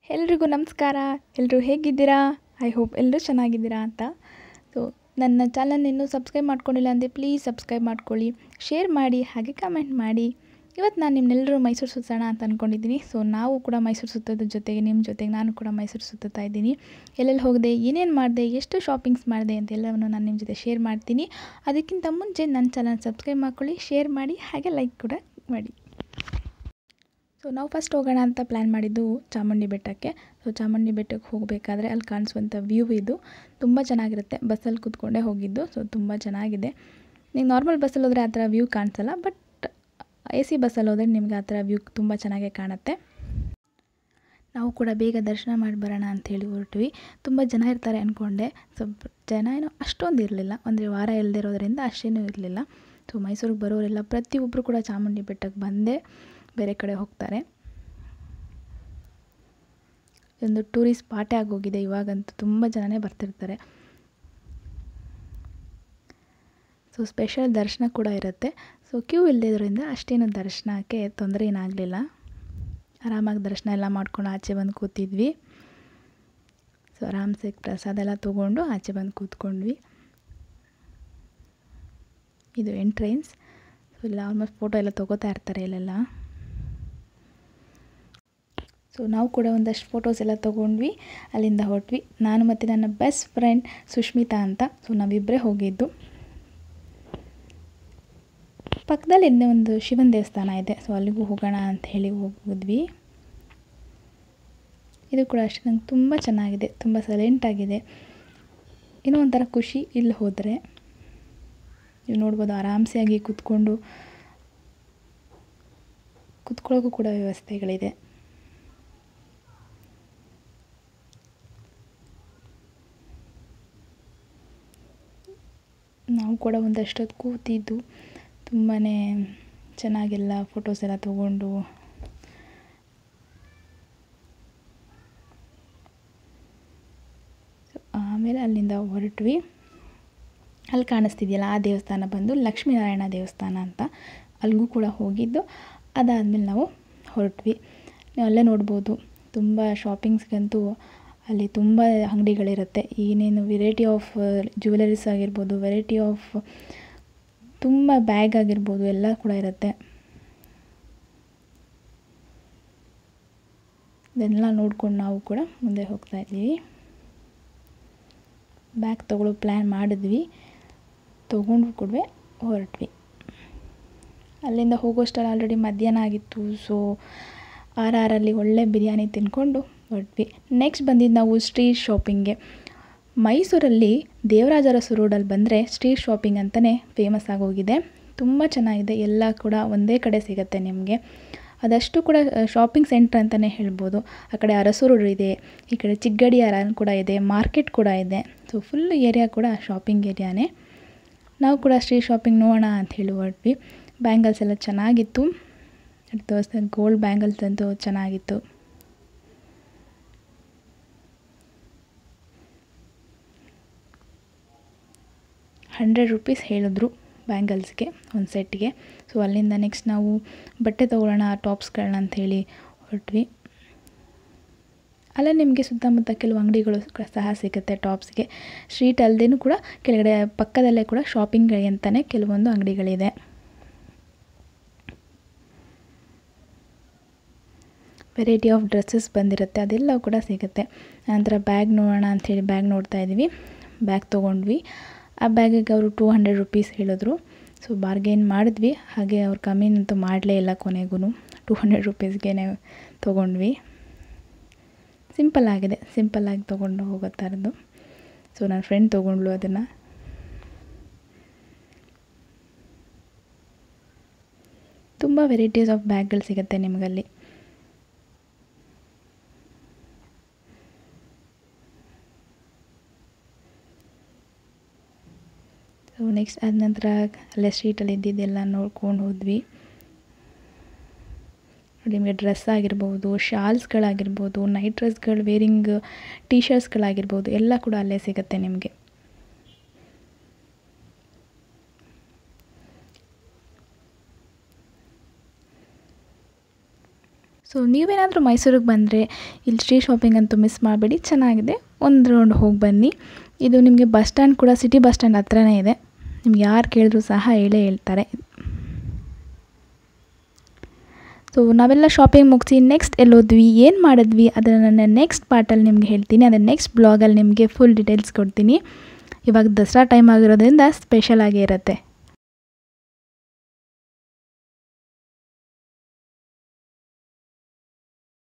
ಎಲ್ರಿಗೂ ನಮಸ್ಕಾರ ಎಲ್ಲರೂ ಹೇಗಿದ್ದೀರಾ ಐ ಹೋಪ್ ಎಲ್ಲರೂ ಚೆನ್ನಾಗಿದ್ದೀರಾ ಅಂತ ಸೊ ನನ್ನ ಚಾನಲ್ ಇನ್ನೂ ಸಬ್ಸ್ಕ್ರೈಬ್ ಮಾಡ್ಕೊಂಡಿಲ್ಲ ಅಂದರೆ ಪ್ಲೀಸ್ ಸಬ್ಸ್ಕ್ರೈಬ್ ಮಾಡ್ಕೊಳ್ಳಿ ಶೇರ್ ಮಾಡಿ ಹಾಗೆ ಕಮೆಂಟ್ ಮಾಡಿ ಇವತ್ತು ನಾನು ನಿಮ್ಮೆಲ್ಲರೂ ಮೈಸೂರು ಸುತ್ತೋಣ ಅಂತ ಅಂದ್ಕೊಂಡಿದ್ದೀನಿ ಸೊ ನಾವು ಕೂಡ ಮೈಸೂರು ಸುತ್ತೋದ್ರ ಜೊತೆಗೆ ನಿಮ್ಮ ಜೊತೆಗೆ ನಾನು ಕೂಡ ಮೈಸೂರು ಸುತ್ತುತ್ತಾ ಇದ್ದೀನಿ ಎಲ್ಲೆಲ್ಲಿ ಹೋಗಿದೆ ಏನೇನು ಮಾಡಿದೆ ಎಷ್ಟು ಶಾಪಿಂಗ್ಸ್ ಮಾಡಿದೆ ಅಂತ ಎಲ್ಲವನ್ನು ನಾನು ನಿಮ್ಮ ಜೊತೆ ಶೇರ್ ಮಾಡ್ತೀನಿ ಅದಕ್ಕಿಂತ ಮುಂಚೆ ನನ್ನ ಚಾನಲ್ ಸಬ್ಸ್ಕ್ರೈಬ್ ಮಾಡ್ಕೊಳ್ಳಿ ಶೇರ್ ಮಾಡಿ ಹಾಗೆ ಲೈಕ್ ಕೂಡ ಮಾಡಿ ಸೊ ನಾವು ಫಸ್ಟ್ ಹೋಗೋಣ ಅಂತ ಪ್ಲ್ಯಾನ್ ಮಾಡಿದ್ದು ಚಾಮುಂಡಿ ಬೆಟ್ಟಕ್ಕೆ ಸೊ ಚಾಮುಂಡಿ ಬೆಟ್ಟಕ್ಕೆ ಹೋಗಬೇಕಾದ್ರೆ ಅಲ್ಲಿ ಕಾಣಿಸುವಂಥ ವ್ಯೂ ಇದು ತುಂಬ ಚೆನ್ನಾಗಿರುತ್ತೆ ಬಸ್ಸಲ್ಲಿ ಕೂತ್ಕೊಂಡೇ ಹೋಗಿದ್ದು ಸೊ ತುಂಬ ಚೆನ್ನಾಗಿದೆ ನೀವು ನಾರ್ಮಲ್ ಬಸ್ಸಲ್ಲಿ ಹೋದರೆ ಆ ಥರ ವ್ಯೂ ಕಾಣಿಸಲ್ಲ ಬಟ್ ಎ ಸಿ ಬಸ್ಸಲ್ಲಿ ಹೋದರೆ ನಿಮಗೆ ಆ ಥರ ವ್ಯೂ ತುಂಬ ಚೆನ್ನಾಗೇ ಕಾಣುತ್ತೆ ನಾವು ಕೂಡ ಬೇಗ ದರ್ಶನ ಮಾಡಿ ಬರೋಣ ಅಂಥೇಳಿ ಹೊರಟ್ವಿ ತುಂಬ ಜನ ಇರ್ತಾರೆ ಅಂದ್ಕೊಂಡೆ ಸೊ ಜನ ಏನೋ ಅಷ್ಟೊಂದು ಇರಲಿಲ್ಲ ಅಂದರೆ ವಾರ ಇಲ್ಲದಿರೋದ್ರಿಂದ ಅಷ್ಟೇನೂ ಇರಲಿಲ್ಲ ಸೊ ಮೈಸೂರಿಗೆ ಬರೋರೆಲ್ಲ ಪ್ರತಿಯೊಬ್ಬರು ಕೂಡ ಚಾಮುಂಡಿ ಬೆಟ್ಟಕ್ಕೆ ಬಂದೇ ಬೇರೆ ಕಡೆ ಹೋಗ್ತಾರೆ ಒಂದು ಟೂರಿಸ್ಟ್ ಸ್ಪಾಟೇ ಆಗೋಗಿದೆ ಇವಾಗಂತೂ ತುಂಬ ಜನನೇ ಬರ್ತಿರ್ತಾರೆ ಸೊ ಸ್ಪೆಷಲ್ ದರ್ಶನ ಕೂಡ ಇರುತ್ತೆ ಸೊ ಕ್ಯೂ ಇಲ್ಲದಿದ್ದರಿಂದ ಅಷ್ಟೇನು ದರ್ಶನಕ್ಕೆ ತೊಂದರೆ ಏನಾಗಲಿಲ್ಲ ಆರಾಮಾಗಿ ದರ್ಶನ ಎಲ್ಲ ಮಾಡ್ಕೊಂಡು ಆಚೆ ಬಂದು ಕೂತಿದ್ವಿ ಸೊ ಆರಾಮ್ಸೆ ಪ್ರಸಾದ ಎಲ್ಲ ತೊಗೊಂಡು ಆಚೆ ಬಂದು ಕೂತ್ಕೊಂಡ್ವಿ ಇದು ಎಂಟ್ರೆನ್ಸ್ ಸೊ ಇಲ್ಲ ಆಲ್ಮೋಸ್ಟ್ ಫೋಟೋ ಎಲ್ಲ ತೊಗೋತಾ ಇರ್ತಾರೆ ಇಲ್ಲೆಲ್ಲ ಸೊ ನಾವು ಕೂಡ ಒಂದಷ್ಟು ಫೋಟೋಸ್ ಎಲ್ಲ ತೊಗೊಂಡ್ವಿ ಅಲ್ಲಿಂದ ಹೊರಟ್ವಿ ನಾನು ಮತ್ತು ನನ್ನ ಬೆಸ್ಟ್ ಫ್ರೆಂಡ್ ಸುಷ್ಮಿತಾ ಅಂತ ಸೊ ನಾವಿಬ್ಬರೇ ಹೋಗಿದ್ದು ಪಕ್ಕದಲ್ಲಿ ಇನ್ನೂ ಒಂದು ಶಿವನ ದೇವಸ್ಥಾನ ಇದೆ ಸೊ ಅಲ್ಲಿಗೂ ಹೋಗೋಣ ಅಂತ ಹೇಳಿ ಹೋಗಿದ್ವಿ ಇದು ಕೂಡ ಅಷ್ಟೇ ನಂಗೆ ತುಂಬ ಚೆನ್ನಾಗಿದೆ ತುಂಬ ಸೈಲೆಂಟಾಗಿದೆ ಏನೋ ಒಂಥರ ಖುಷಿ ಇಲ್ಲಿ ಹೋದರೆ ನೀವು ನೋಡ್ಬೋದು ಆರಾಮ್ಸೆ ಆಗಿ ಕೂತ್ಕೊಂಡು ಕೂತ್ಕೊಳ್ಳೋಕ್ಕೂ ಕೂಡ ವ್ಯವಸ್ಥೆಗಳಿದೆ ನಾವು ಕೂಡ ಒಂದಷ್ಟೊತ್ತು ಕೂತಿದ್ದು ತುಂಬಾ ಚೆನ್ನಾಗೆಲ್ಲ ಫೋಟೋಸ್ ಎಲ್ಲ ತೊಗೊಂಡು ಆಮೇಲೆ ಅಲ್ಲಿಂದ ಹೊರಟ್ವಿ ಅಲ್ಲಿ ಕಾಣಿಸ್ತಿದೆಯಲ್ಲ ಆ ದೇವಸ್ಥಾನ ಬಂದು ಲಕ್ಷ್ಮೀನಾರಾಯಣ ದೇವಸ್ಥಾನ ಅಂತ ಅಲ್ಲಿಗೂ ಕೂಡ ಹೋಗಿದ್ದು ಅದಾದಮೇಲೆ ನಾವು ಹೊರಟ್ವಿ ನೀವು ಅಲ್ಲೇ ನೋಡ್ಬೋದು ತುಂಬ ಶಾಪಿಂಗ್ಸ್ಗಂತೂ ಅಲ್ಲಿ ತುಂಬ ಅಂಗಡಿಗಳಿರುತ್ತೆ ಏನೇನು ವೆರೈಟಿ ಆಫ್ ಜ್ಯುವೆಲರೀಸ್ ಆಗಿರ್ಬೋದು ವೆರೈಟಿ ಆಫ್ ತುಂಬ ಬ್ಯಾಗ್ ಆಗಿರ್ಬೋದು ಎಲ್ಲ ಕೂಡ ಇರುತ್ತೆ ಇದನ್ನೆಲ್ಲ ನೋಡ್ಕೊಂಡು ನಾವು ಕೂಡ ಮುಂದೆ ಹೋಗ್ತಾ ಇದ್ದೀವಿ ಬ್ಯಾಗ್ ತೊಗೊಳ್ಳೋ ಪ್ಲ್ಯಾನ್ ಮಾಡಿದ್ವಿ ತೊಗೊಂಡು ಕೂಡ ಹೊರಟ್ವಿ ಅಲ್ಲಿಂದ ಹೋಗೋಷ್ಟರಲ್ಲಿ ಆಲ್ರೆಡಿ ಮಧ್ಯಾಹ್ನ ಆಗಿತ್ತು ಸೊ ಆರ್ ಆರಲ್ಲಿ ಒಳ್ಳೆ ಬಿರಿಯಾನಿ ತಿಂದ್ಕೊಂಡು ಹೊರಟ್ವಿ ನೆಕ್ಸ್ಟ್ ಬಂದಿದ್ದು ನಾವು ಸ್ಟ್ರೀಟ್ ಶಾಪಿಂಗ್ಗೆ ಮೈಸೂರಲ್ಲಿ ದೇವರಾಜ ಅರಸು ರೋಡಲ್ಲಿ ಬಂದರೆ ಸ್ಟ್ರೀಟ್ ಶಾಪಿಂಗ್ ಅಂತಲೇ ಫೇಮಸ್ ಆಗೋಗಿದೆ ತುಂಬ ಚೆನ್ನಾಗಿದೆ ಎಲ್ಲ ಕೂಡ ಒಂದೇ ಕಡೆ ಸಿಗುತ್ತೆ ನಿಮಗೆ ಅದಷ್ಟು ಕೂಡ ಶಾಪಿಂಗ್ ಸೆಂಟ್ರ್ ಅಂತಲೇ ಹೇಳ್ಬೋದು ಆ ಕಡೆ ಅರಸು ರೋಡ್ ಇದೆ ಈ ಕಡೆ ಚಿಗ್ಗಡಿಯಾರ ಕೂಡ ಇದೆ ಮಾರ್ಕೆಟ್ ಕೂಡ ಇದೆ ಸೊ ಫುಲ್ ಏರಿಯಾ ಕೂಡ ಶಾಪಿಂಗ್ ಏರಿಯಾನೇ ನಾವು ಕೂಡ ಸ್ಟ್ರೀಟ್ ಶಾಪಿಂಗ್ ನೋಡೋಣ ಅಂತ ಹೇಳಿ ಹೊರಟ್ವಿ ಬ್ಯಾಂಗಲ್ಸ್ ಎಲ್ಲ ಚೆನ್ನಾಗಿತ್ತು ದೋಸ್ತ ಗೋಲ್ಡ್ ಬ್ಯಾಂಗಲ್ಸ್ ಅಂತೂ ಚೆನ್ನಾಗಿತ್ತು ಹಂಡ್ರೆಡ್ ರುಪೀಸ್ ಹೇಳಿದ್ರು ಬ್ಯಾಂಗಲ್ಸ್ಗೆ ಒಂದು ಸೆಟ್ಗೆ ಸೊ ಅಲ್ಲಿಂದ ನೆಕ್ಸ್ಟ್ ನಾವು ಬಟ್ಟೆ ತೊಗೊಳ್ಳೋಣ ಟಾಪ್ಸ್ಗಳನ್ನ ಅಂಥೇಳಿ ಹೊರಟ್ವಿ ಅಲ್ಲೇ ನಿಮಗೆ ಸುತ್ತಮುತ್ತ ಕೆಲವು ಅಂಗಡಿಗಳು ಸಹ ಸಿಗುತ್ತೆ ಟಾಪ್ಸ್ಗೆ ಸ್ಟ್ರೀಟ್ ಅಲ್ಲದೇನೂ ಕೂಡ ಕೆಳಗಡೆ ಪಕ್ಕದಲ್ಲೇ ಕೂಡ ಶಾಪಿಂಗ್ಗಳಿಗೆ ಅಂತಲೇ ಕೆಲವೊಂದು ಅಂಗಡಿಗಳಿದೆ ವೆರೈಟಿ ಆಫ್ ಡ್ರೆಸ್ಸಸ್ ಬಂದಿರುತ್ತೆ ಅದೆಲ್ಲ ಕೂಡ ಸಿಗುತ್ತೆ ನಂತರ ಬ್ಯಾಗ್ ನೋಡೋಣ ಅಂಥೇಳಿ ಬ್ಯಾಗ್ ನೋಡ್ತಾ ಇದ್ವಿ ಬ್ಯಾಗ್ ತೊಗೊಂಡ್ವಿ ಆ ಬ್ಯಾಗಿಗೆ ಅವರು ಟೂ ಹಂಡ್ರೆಡ್ ರುಪೀಸ್ ಹೇಳಿದ್ರು ಸೊ ಬಾರ್ಗೇನ್ ಮಾಡಿದ್ವಿ ಹಾಗೆ ಅವ್ರು ಕಮ್ಮಿನಂತೂ ಮಾಡಲೇ ಇಲ್ಲ ಕೊನೆಗೂ ಟೂ ಹಂಡ್ರೆಡ್ ರುಪೀಸ್ಗೆ ತೊಗೊಂಡ್ವಿ ಸಿಂಪಲ್ ಆಗಿದೆ ಸಿಂಪಲ್ಲಾಗಿ ತೊಗೊಂಡು ಹೋಗೋ ಥರದ್ದು ಸೊ ನನ್ನ ಫ್ರೆಂಡ್ ತೊಗೊಂಡ್ಳು ಅದನ್ನು ತುಂಬ ವೆರೈಟೀಸ್ ಆಫ್ ಬ್ಯಾಗ್ಗಳು ಸಿಗುತ್ತೆ ನಿಮಗಲ್ಲಿ ಸೊ ನೆಕ್ಸ್ಟ್ ಅದ ನಂತರ ಅಲ್ಲೇ ಸ್ಟ್ರೀಟಲ್ಲಿ ಇದ್ದಿದ್ದೆಲ್ಲ ನೋಡ್ಕೊಂಡು ಹೋದ್ವಿ ನಿಮಗೆ ಡ್ರೆಸ್ ಆಗಿರ್ಬೋದು ಶಾಲ್ಸ್ಗಳಾಗಿರ್ಬೋದು ನೈಟ್ ಡ್ರೆಸ್ಗಳು ವೇರಿಂಗ್ ಟೀ ಶರ್ಟ್ಸ್ಗಳಾಗಿರ್ಬೋದು ಎಲ್ಲ ಕೂಡ ಅಲ್ಲೇ ಸಿಗುತ್ತೆ ನಿಮಗೆ ಸೊ ಸೊ ನೀವೇನಾದರೂ ಮೈಸೂರಿಗೆ ಬಂದರೆ ಇಲ್ಲಿ ಸ್ಟ್ರೀಟ್ ಶಾಪಿಂಗ್ ಅಂತೂ ಮಿಸ್ ಮಾಡಬೇಡಿ ಚೆನ್ನಾಗಿದೆ ಒಂದು ರೌಂಡ್ ಹೋಗಿ ಬನ್ನಿ ಇದು ನಿಮಗೆ ಬಸ್ ಸ್ಟ್ಯಾಂಡ್ ಕೂಡ ಸಿಟಿ ಬಸ್ ಸ್ಟ್ಯಾಂಡ್ ಹತ್ರನೇ ಇದೆ ನಿಮ್ಗೆ ಯಾರು ಕೇಳಿದ್ರು ಸಹ ಹೇಳೇ ಹೇಳ್ತಾರೆ ಸೊ ನಾವೆಲ್ಲ ಶಾಪಿಂಗ್ ಮುಗಿಸಿ ನೆಕ್ಸ್ಟ್ ಎಲ್ಲೋದ್ವಿ ಏನು ಮಾಡಿದ್ವಿ ಅದನ್ನು ನನ್ನ ನೆಕ್ಸ್ಟ್ ಪಾರ್ಟಲ್ಲಿ ನಿಮ್ಗೆ ಹೇಳ್ತೀನಿ ಅದರ ನೆಕ್ಸ್ಟ್ ಬ್ಲಾಗಲ್ಲಿ ನಿಮಗೆ ಫುಲ್ ಡೀಟೇಲ್ಸ್ ಕೊಡ್ತೀನಿ ಇವಾಗ ದಸರಾ ಟೈಮ್ ಆಗಿರೋದ್ರಿಂದ ಸ್ಪೆಷಲ್ ಆಗೇ ಇರುತ್ತೆ